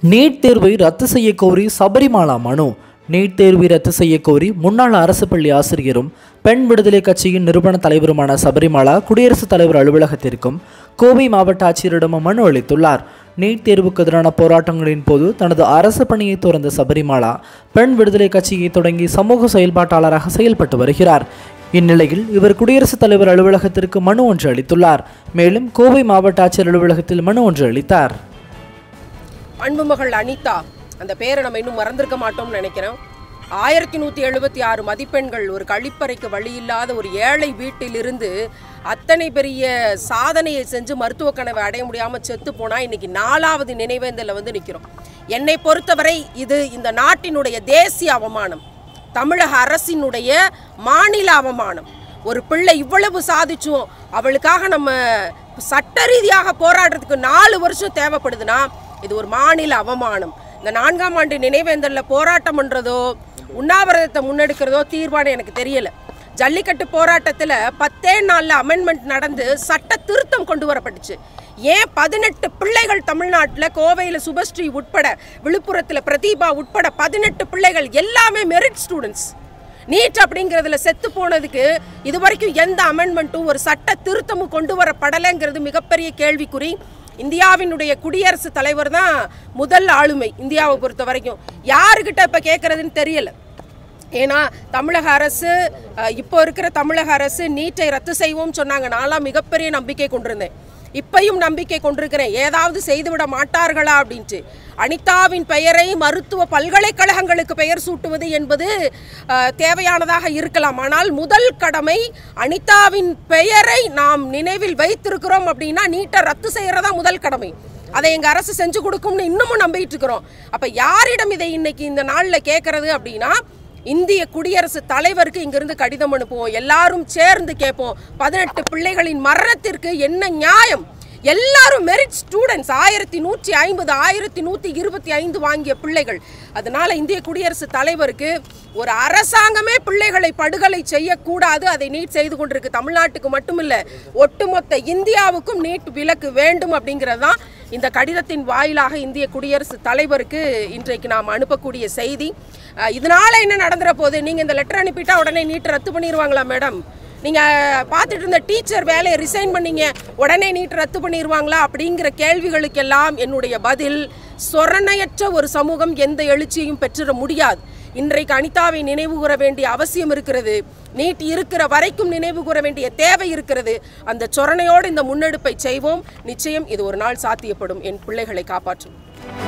NEET தேர்வை ரத்து செய்ய கோரி சபரிமாலா மனு நீட் தேர்வை ரத்து செய்ய கோரி முன்னாள் அரசு பள்ளி ஆசிரியரும் பெண் விடுதலை கட்சியின் நிறுவன தலைவருமான சபரிமாலா குடியரசுத் தலைவர் அலுவலகத்திற்கும் கோவை மாவட்ட ஆட்சியரிடம் மனு அளித்துள்ளார் நீட் தேர்வுக்கு எதிரான போராட்டங்களின் போது தனது அரசு பணியை துறந்த சபரிமாலா பெண் விடுதலை கட்சியை தொடங்கி சமூக செயல்பாட்டாளராக செயல்பட்டு வருகிறார் இந்நிலையில் இவர் குடியரசுத் தலைவர் அலுவலகத்திற்கு மனு ஒன்று அளித்துள்ளார் மேலும் கோவை மாவட்ட ஆட்சியர் அலுவலகத்தில் மனு ஒன்று அளித்தார் அன்புமகள் அனிதா அந்த பேரை நம்ம இன்னும் மறந்திருக்க மாட்டோம்னு நினைக்கிறோம் ஆயிரத்தி நூற்றி எழுபத்தி ஆறு மதிப்பெண்கள் ஒரு கழிப்பறைக்கு வழி இல்லாத ஒரு ஏழை வீட்டிலிருந்து அத்தனை பெரிய சாதனையை செஞ்சு மருத்துவ கனவை அடைய முடியாமல் செத்து போனால் இன்னைக்கு நாலாவது நினைவேந்தலில் வந்து நிற்கிறோம் என்னை பொறுத்தவரை இது இந்த நாட்டினுடைய தேசிய அவமானம் தமிழக அரசினுடைய மாநில அவமானம் ஒரு பிள்ளை இவ்வளவு சாதிச்சும் அவளுக்காக நம்ம சட்ட ரீதியாக போராடுறதுக்கு நாலு வருஷம் தேவைப்படுதுன்னா இது ஒரு மாநில அவமானம் இந்த நான்காம் ஆண்டு நினைவேந்தலில் போராட்டம் பண்ணுறதோ உண்ணாவிரதத்தை முன்னெடுக்கிறதோ தீர்வான எனக்கு தெரியல ஜல்லிக்கட்டு போராட்டத்தில் பத்தே நாளில் அமெண்ட்மெண்ட் நடந்து சட்ட திருத்தம் கொண்டு வரப்பட்டுச்சு ஏன் பதினெட்டு பிள்ளைகள் தமிழ்நாட்டில் கோவையில் சுபஸ்ரீ உட்பட விழுப்புரத்தில் பிரதீபா உட்பட பதினெட்டு பிள்ளைகள் எல்லாமே மெரிட் ஸ்டூடெண்ட்ஸ் நீட் அப்படிங்கிறதுல செத்து போனதுக்கு இது வரைக்கும் எந்த அமெண்ட்மெண்ட்டும் ஒரு சட்ட திருத்தமும் கொண்டு வரப்படலைங்கிறது மிகப்பெரிய கேள்விக்குறி இந்தியாவினுடைய குடியரசுத் தலைவர் தான் முதல் ஆளுமை இந்தியாவை பொறுத்த வரைக்கும் யாருக்கிட்ட இப்போ கேட்குறதுன்னு தெரியல ஏன்னா தமிழக அரசு அஹ், இப்போ இருக்கிற தமிழக அரசு நீட்டை ரத்து செய்வோம் சொன்னாங்க நான்லாம் மிகப்பெரிய நம்பிக்கை கொண்டிருந்தேன் இப்பையும் நம்பிக்கை கொண்டிருக்கிறேன் ஏதாவது செய்துவிட மாட்டார்களா அப்படின்ட்டு அனிதாவின் பெயரை மருத்துவ பல்கலைக்கழகங்களுக்கு பெயர் சூட்டுவது என்பது அஹ், தேவையானதாக இருக்கலாம் ஆனால் முதல் கடமை அனிதாவின் பெயரை நாம் நினைவில் வைத்திருக்கிறோம் அப்படின்னா நீட்டை ரத்து செய்யறதா முதல் கடமை அதை எங்க அரசு செஞ்சு கொடுக்கும்னு இன்னமும் நம்பிட்டு இருக்கிறோம் அப்ப யாரிடம் இதை இன்னைக்கு இந்த நாள்ல கேட்கறது அப்படின்னா இந்திய குடியரசுத் தலைவருக்கு இங்கிருந்து கடிதம் அனுப்புவோம் எல்லாரும் சேர்ந்து கேட்போம் பதினெட்டு பிள்ளைகளின் மரணத்திற்கு என்ன நியாயம் எல்லாரும் மெரிட் ஸ்டூடெண்ட்ஸ் ஆயிரத்தி நூற்றி ஐம்பது ஆயிரத்தி நூற்றி இருபத்தி ஐந்து வாங்கிய பிள்ளைகள் அதனால இந்திய குடியரசுத் தலைவருக்கு ஒரு அரசாங்கமே பிள்ளைகளை படுகொலை செய்யக்கூடாது அதை நீட் செய்து கொண்டிருக்கு தமிழ்நாட்டுக்கு மட்டுமில்ல ஒட்டுமொத்த இந்தியாவுக்கும் நீட் விலக்கு வேண்டும் அப்படிங்கிறது தான் இந்த கடிதத்தின் வாயிலாக இந்திய குடியரசுத் தலைவருக்கு இன்றைக்கு நாம் அனுப்பக்கூடிய செய்தி அஹ், இதனால என்ன நடந்துற போது நீங்கள் இந்த லெட்டர் அனுப்பிட்டா உடனே நீட் ரத்து பண்ணிடுவாங்களா மேடம் நீங்கள் பார்த்துட்டு இருந்த டீச்சர் வேலையை ரிசைன் பண்ணீங்க உடனே நீட் ரத்து பண்ணிடுவாங்களா அப்படிங்கிற கேள்விகளுக்கெல்லாம் என்னுடைய பதில் சொரணையற்ற ஒரு சமூகம் எந்த எழுச்சியையும் பெற்றிட முடியாது இன்றைக்கு அனிதாவை நினைவு கூற வேண்டிய அவசியம் இருக்கிறது நீட் இருக்கிற வரைக்கும் நினைவு கூற வேண்டிய தேவை இருக்கிறது அந்த சொரணையோடு இந்த முன்னெடுப்பை செய்வோம் நிச்சயம் இது ஒரு நாள் சாத்தியப்படும் என் பிள்ளைகளை காப்பாற்றும்